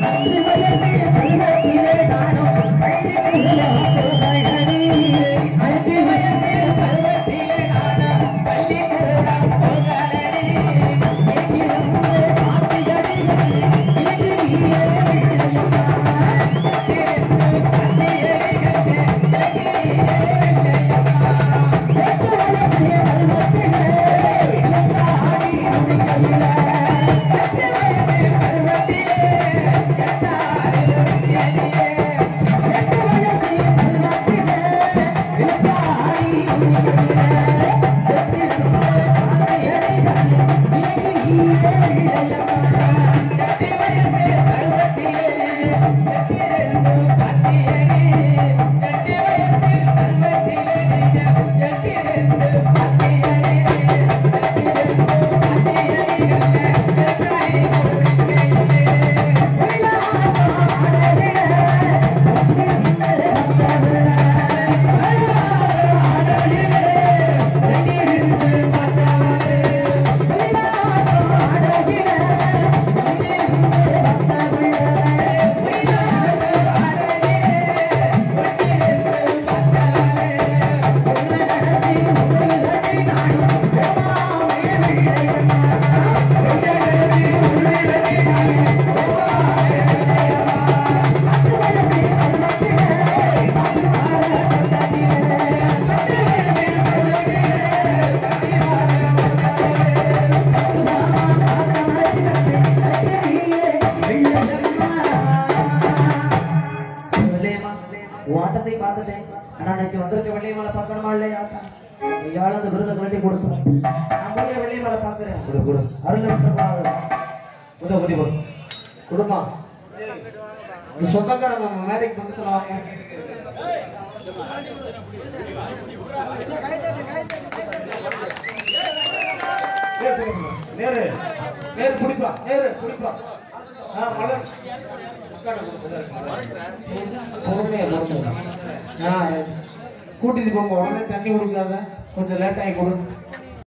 வெள்ளையம்மா உன் ஆட்டத்தை பார்த்துட்டேன் ஆனா இன்னைக்கு வந்திருக்க வெள்ளையம்மாளை பார்க்கணுமா இல்லையா யாரும் அந்த விருதை கழட்டி கொடுசோம் நான் போய் வெள்ளையம்மாளை பார்க்கிறேன் குடு குடு அருள் உதவ குடி போடு குடுமா இது சொந்தக்காரங்க நம்ம மேடைக்கு பக்கத்துல வாங்க நேரு நேரு குடிப்பா நேரு குடிப்பா ஆ மலர் பொறுமையா பொறுமையா ஆ கூட்டிட்டு போங்க உடனே தண்ணி குடிக்காத கொஞ்சம் லேட் ஆகி கொடு